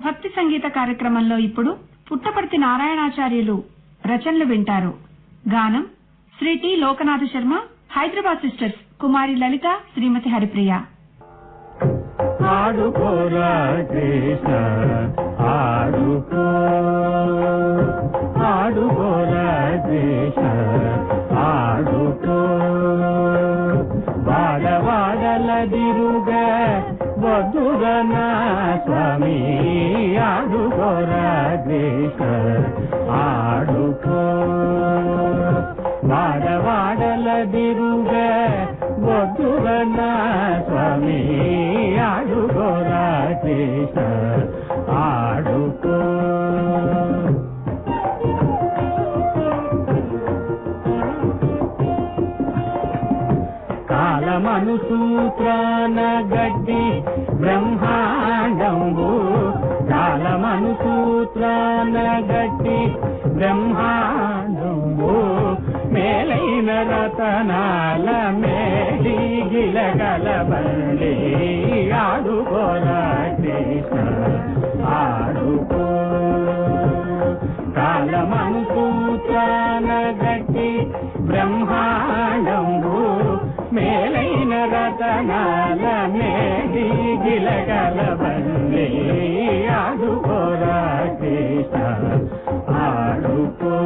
భక్తి సంగీత కార్యక్రమంలో ఇప్పుడు పుట్టపర్తి నారాయణాచార్యులు రచనలు వింటారు గానం శ్రీ టి లోకనాథ శర్మ హైదరాబాద్ సిస్టర్స్ కుమారి లలిత శ్రీమతి హరిప్రియ ఆడుకోరా కృష్ణ ఆడుకో ఆడుకోరా కృష్ణ ఆడుకో వాడవాడల దిరుగ వధురన స్వామి ఆడుకోరా కృష్ణ ఆడుకో వాడవాడల దిరుగ వధురన స్వామి ఆడుకోరా కృష్ణ ఆడుకో కాలమను సూత్రాన గడ్డి బ్రహ్మాండంబు కాలమను సూత్రాన గడ్డి బ్రహ్మాండంబు మేలైన రతనాల మేడి గిలగల బండి ఆడుకోరా కృష్ణ ఆడుకో కాలమను సూత్రాన గట్టి బ్రహ్మాండంబు మేలైన రతనాల మేడి గిలగల బండి ఆడుకోరా కృష్ణ ఆడుకో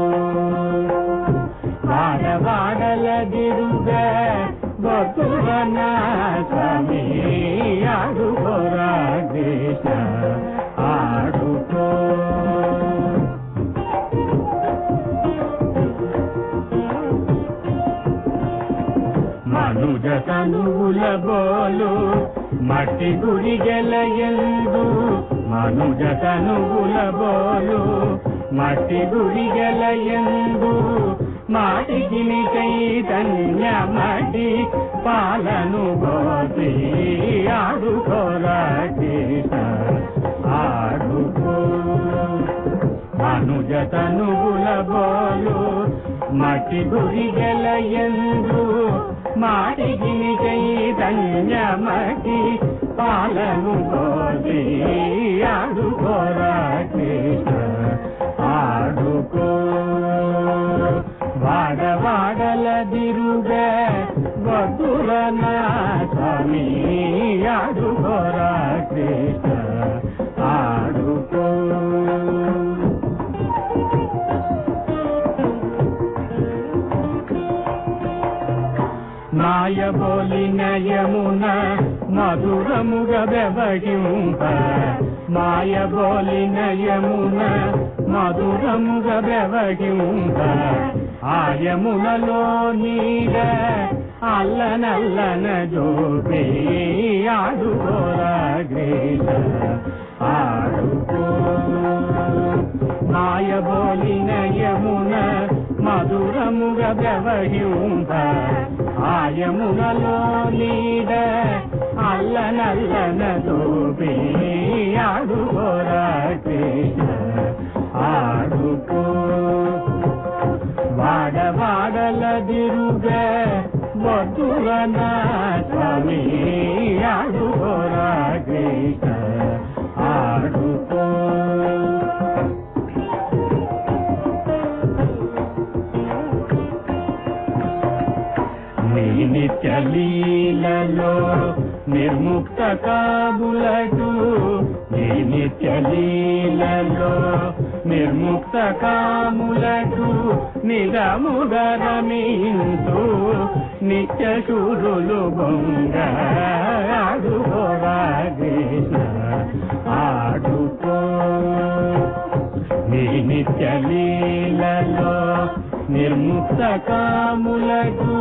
వాడవాడల దిరుగ బతువన స్వామి ఆడుకోరా కృష్ణ ఆడుకో మనుజ తనువుల బోలు మట్టి గుడి గెలయందు మనుజ తనువుల బోలు మట్టి గుడి గెలయందు మాటికి చైతన్య మటి పాలను పోతి ఆడుకోరా కృష్ణ ఆడుకో మనుజ తనువుల బోలు మట్టి గురి గెలయందు మాటికి చైతన్య మటి పాలను పోతి ఆడుకోరా కృష్ణ ఆడుకో వాడవాడల దిరుగ వధురన స్వామి ఆడుకోరా కృష్ణ ఆడుకో మాయబోలి నయమున మధురముగ వ్యవహింప మాయబోలి నయమున మధురముగ వ్యవహింప ఆయములలో నీడ అల్లనల్లన జోపే ఆడుకోరా గ్రేట ఆడుకో మాయబోలిన యమున మధురముగ వ్యవహింప ఆయమునలో నీడ అల్లనల్లన దోపే ఆడుకోరా కృష్ణ ఆడుకో వాడవాడల దిరుగ వధువన స్వామి ఆడుకోరా కృష్ణ ఆడుకో నీ నిత్య లీలలో నిర్ముక్త కాబులటు నీ నిత్య లీలలో నిర్ముక్త కాములటు నిజముగరమింతు నిత్య శూరులు బొంగ ఆడుకోరా కృష్ణ ఆడుకో నీ నిత్య లీలలో నిర్ముక్త కాములకు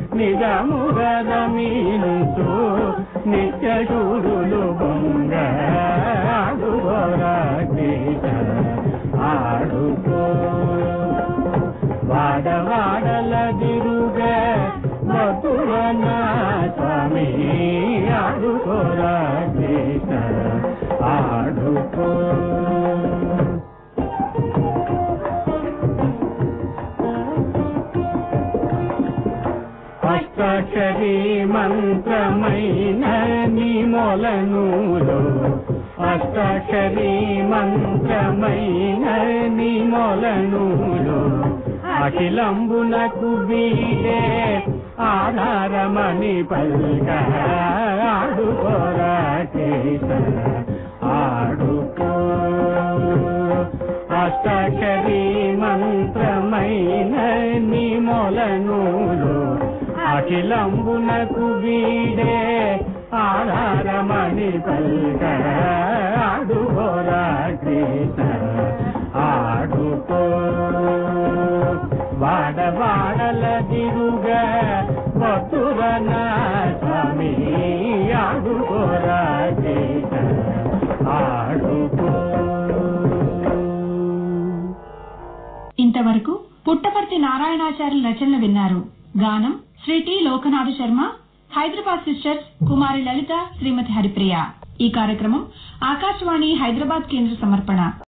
నిజముగరమింతు నిత్య శూరులు బొంగ ఆడుకోరా కృష్ణ ఆడుకో వాడవాడల దిరుగ మధువన స్వామి ఆడుకోరా కృష్ణ ఆడుకో అష్టాక్షరీ మంత్రమైన నీ మొలనులో అష్టకరీ మంత్రమైన నిమొలనులో అఖిలంబునకు వీడే ఆధారమణి పల్క ఆడుకోరా కృష్ణ ఆడుకో అష్టకరీ మంత్రమైన నిమొలనులో అఖిలంబునకు వీడే ఆధారమణి పల్క ఆడుకోరా కృష్ణ ఆడుకో వాడవాడల దిరుగ భక్తురన స్వామి ఆడుకోరా కృష్ణ ఆడుకో ఇంతవరకు పుట్టపర్తి నారాయణాచార్యుల రచనలు విన్నారు గానం శ్రీ టి లోకనాథ శర్మ హైదరాబాద్ సిస్టర్స్ కుమారి లలిత శ్రీమతి హరిప్రియ ఈ కార్యక్రమం ఆకాశవాణి హైదరాబాద్ కేంద్ర సమర్పణ